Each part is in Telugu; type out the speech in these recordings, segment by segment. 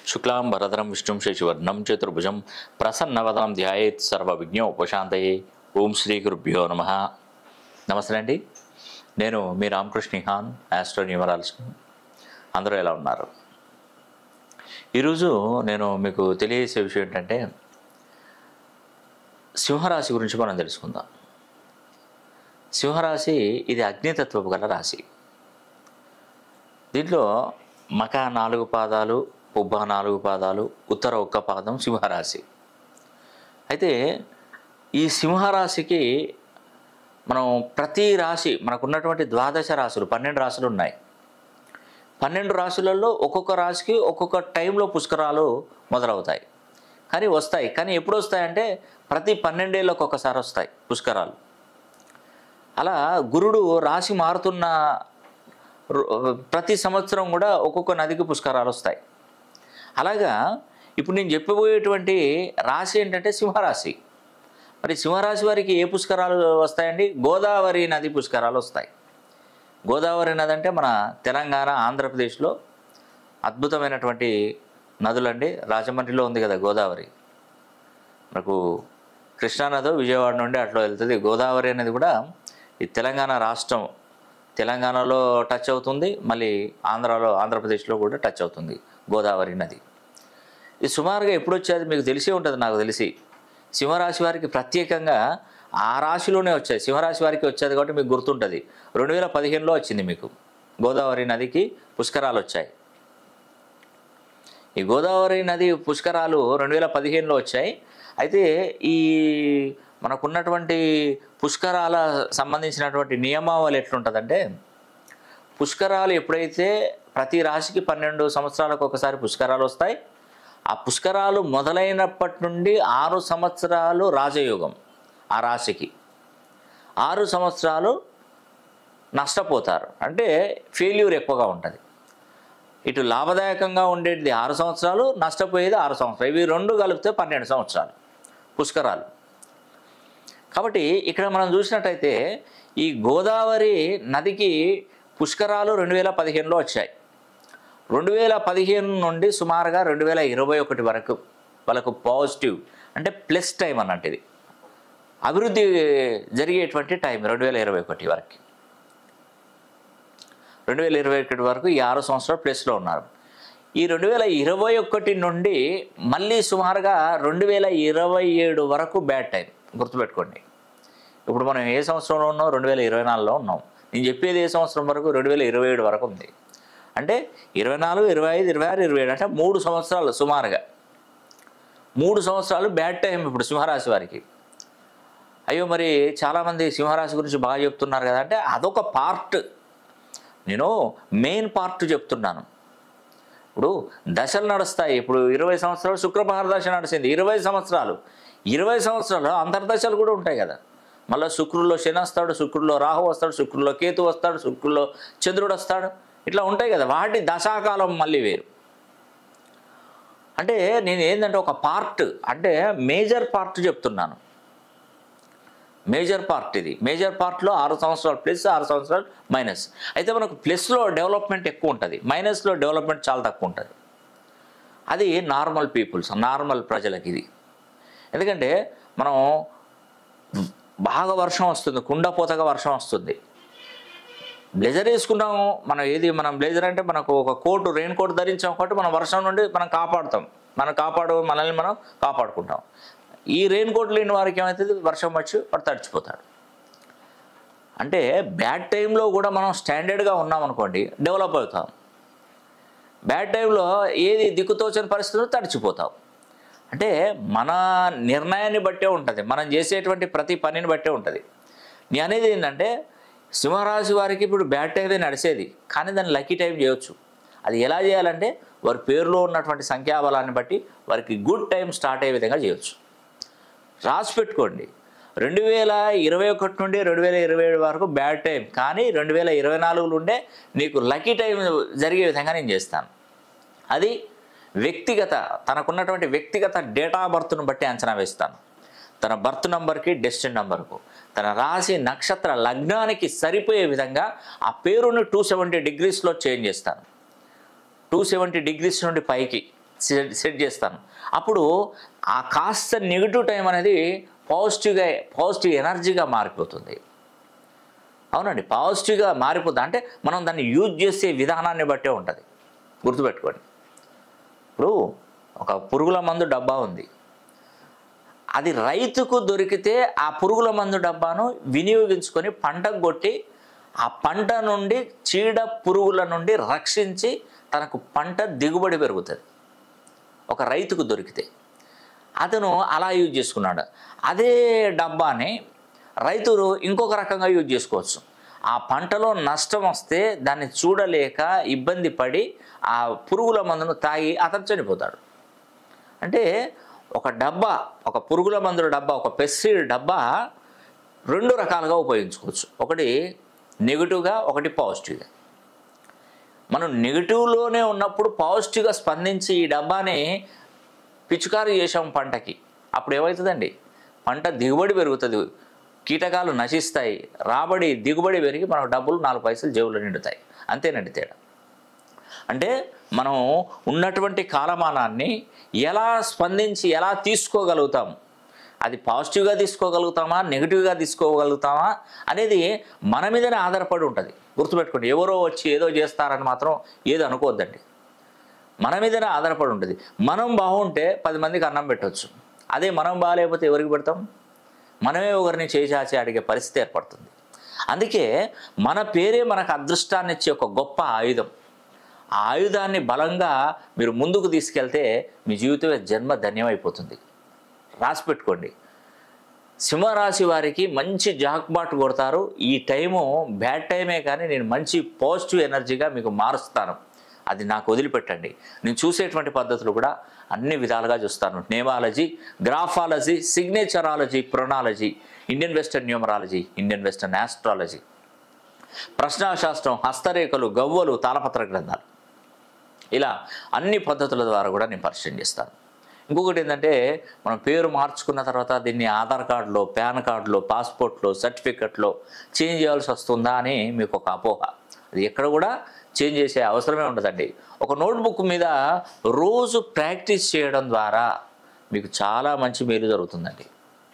శుక్లాం వరదరం విష్ణుం శశివర్ణం చతుర్భుజం ప్రసన్నవదనం ధ్యాయేత్ సర్వ విజ్ఞ ఉపశాంతయే ఓం శ్రీ గురుభ్యో నమ నమస్తే అండి నేను మీ రామకృష్ణ హాన్ ఆస్ట్రో న్యూమరాలజీ అందరూ ఎలా ఉన్నారు ఈరోజు నేను మీకు తెలియజేసే విషయం ఏంటంటే సింహరాశి గురించి మనం తెలుసుకుందాం సింహరాశి ఇది అగ్నితత్వపు గల రాశి దీంట్లో మక నాలుగు పాదాలు ఉబ్బ నాలుగు పాదాలు ఉత్తర ఒక్క పాదం సింహరాశి అయితే ఈ సింహరాశికి మనం ప్రతి రాశి మనకున్నటువంటి ద్వాదశ రాశులు పన్నెండు రాశులు ఉన్నాయి పన్నెండు రాశులలో ఒక్కొక్క రాశికి ఒక్కొక్క టైంలో పుష్కరాలు మొదలవుతాయి కానీ వస్తాయి కానీ ఎప్పుడు వస్తాయంటే ప్రతి పన్నెండేళ్ళకి ఒక్కసారి వస్తాయి పుష్కరాలు అలా గురుడు రాశి మారుతున్న రు- ప్రతి సంవత్సరం కూడా ఒక్కొక్క నదికి పుష్కరాలు వస్తాయి అలాగా ఇప్పుడు నేను చెప్పబోయేటువంటి రాశి ఏంటంటే సింహరాశి మరి సింహరాశి వారికి ఏ పుష్కరాలు వస్తాయండి గోదావరి నది పుష్కరాలు వస్తాయి గోదావరి నది అంటే మన తెలంగాణ ఆంధ్రప్రదేశ్లో అద్భుతమైనటువంటి నదులండి రాజమండ్రిలో ఉంది కదా గోదావరి మనకు కృష్ణానది విజయవాడ నుండి అట్లా వెళ్తుంది గోదావరి అనేది కూడా ఈ తెలంగాణ రాష్ట్రం తెలంగాణలో టచ్ అవుతుంది మళ్ళీ ఆంధ్రాలో ఆంధ్రప్రదేశ్లో కూడా టచ్ అవుతుంది గోదావరి నది ఇది సుమారుగా ఎప్పుడు వచ్చేది మీకు తెలిసే ఉంటుంది నాకు తెలిసి సింహరాశి వారికి ప్రత్యేకంగా ఆ రాశిలోనే వచ్చాయి సింహరాశి వారికి వచ్చేది కాబట్టి మీకు గుర్తుంటుంది రెండు వేల పదిహేనులో వచ్చింది మీకు గోదావరి నదికి పుష్కరాలు వచ్చాయి ఈ గోదావరి నది పుష్కరాలు రెండు వేల పదిహేనులో వచ్చాయి అయితే ఈ మనకున్నటువంటి పుష్కరాల సంబంధించినటువంటి నియమావళి ఎట్లుంటుందంటే పుష్కరాలు ఎప్పుడైతే ప్రతి రాశికి పన్నెండు సంవత్సరాలకు ఒకసారి పుష్కరాలు వస్తాయి ఆ పుష్కరాలు మొదలైనప్పటి నుండి ఆరు సంవత్సరాలు రాజయోగం ఆ రాశికి ఆరు సంవత్సరాలు నష్టపోతారు అంటే ఫెయిల్యూర్ ఎక్కువగా ఉంటుంది ఇటు లాభదాయకంగా ఉండేది ఆరు సంవత్సరాలు నష్టపోయేది ఆరు సంవత్సరాలు ఇవి రెండు కలిపితే పన్నెండు సంవత్సరాలు పుష్కరాలు కాబట్టి ఇక్కడ మనం చూసినట్టయితే ఈ గోదావరి నదికి పుష్కరాలు రెండు వేల పదిహేనులో వచ్చాయి రెండు వేల పదిహేను నుండి సుమారుగా రెండు వేల ఇరవై ఒకటి వరకు వాళ్ళకు పాజిటివ్ అంటే ప్లస్ టైం అన్నట్టు ఇది అభివృద్ధి జరిగేటువంటి టైం రెండు వేల ఇరవై ఒకటి వరకు రెండు వేల ఇరవై ఒకటి వరకు ఈ ఆరు సంవత్సరాలు ప్లస్లో ఉన్నారు ఈ రెండు వేల ఇరవై ఒకటి నుండి మళ్ళీ సుమారుగా రెండు వేల ఇరవై ఏడు వరకు బ్యాడ్ టైం గుర్తుపెట్టుకోండి ఇప్పుడు మనం ఏ సంవత్సరంలో ఉన్నాం రెండు వేల ఇరవై నాలుగులో ఉన్నాం నేను చెప్పేది ఏ సంవత్సరం వరకు రెండు వేల ఇరవై ఏడు వరకు ఉంది అంటే ఇరవై నాలుగు ఇరవై ఐదు ఇరవై ఆరు ఇరవై ఏడు అంటే మూడు సంవత్సరాలు సుమారుగా మూడు సంవత్సరాలు బ్యాడ్ టైం ఇప్పుడు సింహరాశి వారికి అయ్యో మరి చాలామంది సింహరాశి గురించి బాగా చెప్తున్నారు కదా అంటే అదొక పార్ట్ నేను మెయిన్ పార్ట్ చెప్తున్నాను ఇప్పుడు దశలు నడుస్తాయి ఇప్పుడు ఇరవై సంవత్సరాలు శుక్రపహార దశ నడిచింది ఇరవై సంవత్సరాలు ఇరవై సంవత్సరాలు అంతర్దశలు కూడా ఉంటాయి కదా మళ్ళీ శుక్రుల్లో శని వస్తాడు శుక్రుల్లో రాహు వస్తాడు శుక్రుల్లో కేతు వస్తాడు శుక్రుల్లో చంద్రుడు వస్తాడు ఇట్లా ఉంటాయి కదా వాటి దశాకాలం మళ్ళీ వేరు అంటే నేను ఏంటంటే ఒక పార్ట్ అంటే మేజర్ పార్ట్ చెప్తున్నాను మేజర్ పార్ట్ ఇది మేజర్ పార్ట్లో ఆరు సంవత్సరాలు ప్లస్ ఆరు సంవత్సరాలు మైనస్ అయితే మనకు ప్లస్లో డెవలప్మెంట్ ఎక్కువ ఉంటుంది మైనస్లో డెవలప్మెంట్ చాలా తక్కువ ఉంటుంది అది నార్మల్ పీపుల్స్ నార్మల్ ప్రజలకి ఇది ఎందుకంటే మనం బాగా వర్షం వస్తుంది కుండపోతగా వర్షం వస్తుంది బ్లేజర్ వేసుకున్నాము మనం ఏది మనం బ్లేజర్ అంటే మనకు ఒక కోటు రెయిన్ కోట్ ధరించాం కాబట్టి మనం వర్షం నుండి మనం కాపాడుతాం మనం కాపాడు మనల్ని మనం కాపాడుకుంటాం ఈ రెయిన్ కోట్ లేని వారికి ఏమవుతుంది వర్షం వచ్చి వాడు తడిచిపోతాడు అంటే బ్యాడ్ టైంలో కూడా మనం స్టాండర్డ్గా ఉన్నాం అనుకోండి డెవలప్ అవుతాం బ్యాడ్ టైంలో ఏది దిక్కుతోచని పరిస్థితుల్లో తడిచిపోతాం అంటే మన నిర్ణయాన్ని బట్టే ఉంటుంది మనం చేసేటువంటి ప్రతి పనిని బట్టే ఉంటుంది నేను అనేది ఏంటంటే సింహరాశి వారికి ఇప్పుడు బ్యాడ్ టైమే నడిచేది కానీ దాన్ని లక్కీ టైం చేయొచ్చు అది ఎలా చేయాలంటే వారి పేరులో ఉన్నటువంటి సంఖ్యాబలాన్ని బట్టి వారికి గుడ్ టైం స్టార్ట్ అయ్యే విధంగా చేయొచ్చు రాసి పెట్టుకోండి రెండు వేల ఇరవై ఒకటి నుండి రెండు వేల ఇరవై ఏడు వరకు బ్యాడ్ టైం కానీ రెండు వేల ఇరవై నాలుగు నుండే నీకు లక్కీ టైం జరిగే విధంగా నేను చేస్తాను అది వ్యక్తిగత తనకున్నటువంటి వ్యక్తిగత డేటా బర్త్ను బట్టి అంచనా వేస్తాను తన బర్త్ నంబర్కి డెస్టిన్ నంబర్కు తన రాశి నక్షత్ర లగ్నానికి సరిపోయే విధంగా ఆ పేరుని టూ సెవెంటీ డిగ్రీస్లో చేంజ్ చేస్తాను టూ సెవెంటీ డిగ్రీస్ నుండి పైకి సెట్ సెట్ చేస్తాను అప్పుడు ఆ కాస్త నెగిటివ్ టైం అనేది పాజిటివ్గా పాజిటివ్ ఎనర్జీగా మారిపోతుంది అవునండి పాజిటివ్గా మారిపోతుంది అంటే మనం దాన్ని యూజ్ చేసే విధానాన్ని బట్టే ఉంటుంది గుర్తుపెట్టుకోండి ఇప్పుడు ఒక పురుగుల మందు డబ్బా ఉంది అది రైతుకు దొరికితే ఆ పురుగుల మందు డబ్బాను వినియోగించుకొని పంటకు కొట్టి ఆ పంట నుండి చీడ పురుగుల నుండి రక్షించి తనకు పంట దిగుబడి పెరుగుతుంది ఒక రైతుకు దొరికితే అతను అలా యూజ్ చేసుకున్నాడు అదే డబ్బాని రైతులు ఇంకొక రకంగా యూజ్ చేసుకోవచ్చు ఆ పంటలో నష్టం వస్తే దాన్ని చూడలేక ఇబ్బంది పడి ఆ పురుగుల మందును తాగి అతను చనిపోతాడు అంటే ఒక డబ్బా ఒక పురుగుల మందుల డబ్బా ఒక పెస్టిసైడ్ డబ్బా రెండు రకాలుగా ఉపయోగించుకోవచ్చు ఒకటి నెగిటివ్గా ఒకటి పాజిటివ్గా మనం నెగిటివ్లోనే ఉన్నప్పుడు పాజిటివ్గా స్పందించి ఈ డబ్బాని పిచుకారు చేసాం పంటకి అప్పుడు ఏమవుతుందండి పంట దిగుబడి పెరుగుతుంది కీటకాలు నశిస్తాయి రాబడి దిగుబడి పెరిగి మనకు డబ్బులు నాలుగు పైసలు జేబులో నిండుతాయి అంతేనండి తేడా అంటే మనం ఉన్నటువంటి కాలమానాన్ని ఎలా స్పందించి ఎలా తీసుకోగలుగుతాం అది పాజిటివ్గా తీసుకోగలుగుతామా నెగిటివ్గా తీసుకోగలుగుతామా అనేది మన మీదనే ఆధారపడి ఉంటుంది గుర్తుపెట్టుకోండి ఎవరో వచ్చి ఏదో చేస్తారని మాత్రం ఏదో అనుకోవద్దండి మన మీదనే ఆధారపడి ఉంటుంది మనం బాగుంటే పది మందికి అన్నం పెట్టవచ్చు అదే మనం బాగాలేకపోతే ఎవరికి పెడతాం మనమే ఒకరిని చేచాచి అడిగే పరిస్థితి ఏర్పడుతుంది అందుకే మన పేరే మనకు అదృష్టాన్ని ఇచ్చే ఒక గొప్ప ఆయుధం ఆ ఆయుధాన్ని బలంగా మీరు ముందుకు తీసుకెళ్తే మీ జీవితమే జన్మ ధన్యమైపోతుంది రాసి పెట్టుకోండి సింహరాశి వారికి మంచి జాక్బాట్ కొడతారు ఈ టైము బ్యాడ్ టైమే కానీ నేను మంచి పాజిటివ్ ఎనర్జీగా మీకు మారుస్తాను అది నాకు వదిలిపెట్టండి నేను చూసేటువంటి పద్ధతులు కూడా అన్ని విధాలుగా చూస్తాను నేమాలజీ గ్రాఫాలజీ సిగ్నేచరాలజీ ప్రొనాలజీ Indian western numerology Indian western astrology ప్రశ్నాశాస్త్రం హస్తరేఖలు గవ్వలు తాళపత్ర గ్రంథాలు ఇలా అన్ని పద్ధతుల ద్వారా కూడా నేను పరిచయం చేస్తాను ఇంకొకటి ఏంటంటే మనం పేరు మార్చుకున్న తర్వాత దీన్ని ఆధార్ కార్డులో పాన్ కార్డులో పాస్పోర్ట్లో సర్టిఫికెట్లో చేంజ్ చేయాల్సి వస్తుందా అని మీకు ఒక అపోహ అది ఎక్కడ కూడా చేంజ్ చేసే అవసరమే ఉండదండి ఒక నోట్బుక్ మీద రోజు ప్రాక్టీస్ చేయడం ద్వారా మీకు చాలా మంచి మేలు జరుగుతుందండి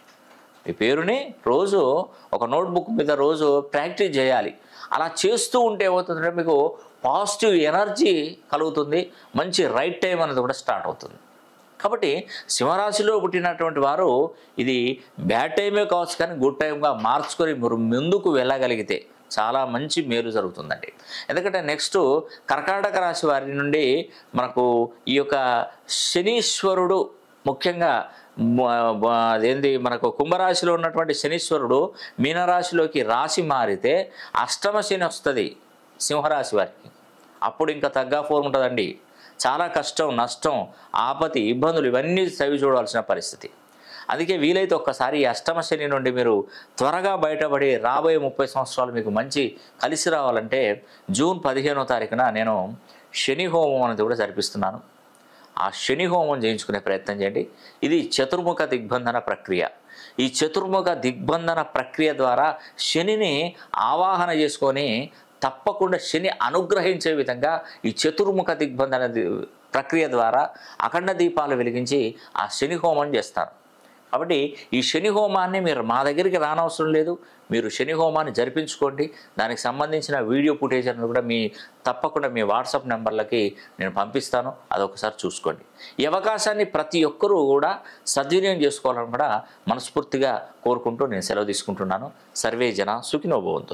మీ పేరుని రోజు ఒక నోట్బుక్ మీద రోజు ప్రాక్టీస్ చేయాలి అలా చేస్తూ ఉంటే ఏమవుతుందంటే మీకు పాజిటివ్ ఎనర్జీ కలుగుతుంది మంచి రైట్ టైం అనేది కూడా స్టార్ట్ అవుతుంది కాబట్టి సింహరాశిలో పుట్టినటువంటి వారు ఇది బ్యాడ్ టైమే కావచ్చు కానీ గుడ్ టైంగా మార్చుకొని మీరు ముందుకు వెళ్ళగలిగితే చాలా మంచి మేలు జరుగుతుందండి ఎందుకంటే నెక్స్ట్ కర్కాటక రాశి వారి నుండి మనకు ఈ యొక్క శనీశ్వరుడు ముఖ్యంగా మ- మ- అదేంది మనకు కుంభరాశిలో ఉన్నటువంటి శనీశ్వరుడు మీనరాశిలోకి రాశి మారితే అష్టమ శని వస్తుంది సింహరాశి వారికి అప్పుడు ఇంకా తగ్గ ఫోర్ ఉంటుందండి చాలా కష్టం నష్టం ఆపతి ఇబ్బందులు ఇవన్నీ చవి చూడాల్సిన పరిస్థితి అందుకే వీలైతే ఒక్కసారి ఈ అష్టమ శని నుండి మీరు త్వరగా బయటపడి రాబోయే ముప్పై సంవత్సరాలు మీకు మంచి కలిసి రావాలంటే జూన్ పదిహేనో తారీఖున నేను శని హోమం అనేది కూడా జరిపిస్తున్నాను ఆ శని హోమం చేయించుకునే ప్రయత్నం చేయండి ఇది చతుర్ముఖ దిగ్బంధన ప్రక్రియ ఈ చతుర్ముఖ దిగ్బంధన ప్రక్రియ ద్వారా శనిని ఆవాహన చేసుకొని తప్పకుండా శని అనుగ్రహించే విధంగా ఈ చతుర్ముఖ దిగ్బంధన ది- ప్రక్రియ ద్వారా అఖండ దీపాలు వెలిగించి ఆ శని హోమం చేస్తారు కాబట్టి ఈ శని హోమాన్ని మీరు మా దగ్గరికి రానవసరం లేదు మీరు శని హోమాన్ని జరిపించుకోండి దానికి సంబంధించిన వీడియో ఫుటేజ్ అనేది కూడా మీ తప్పకుండా మీ వాట్సాప్ నెంబర్లకి నేను పంపిస్తాను అదొకసారి చూసుకోండి ఈ అవకాశాన్ని ప్రతి ఒక్కరూ కూడా సద్వినియోగం చేసుకోవాలని కూడా మనస్ఫూర్తిగా కోరుకుంటూ నేను సెలవు తీసుకుంటున్నాను సర్వే జన సుఖినోభవంతు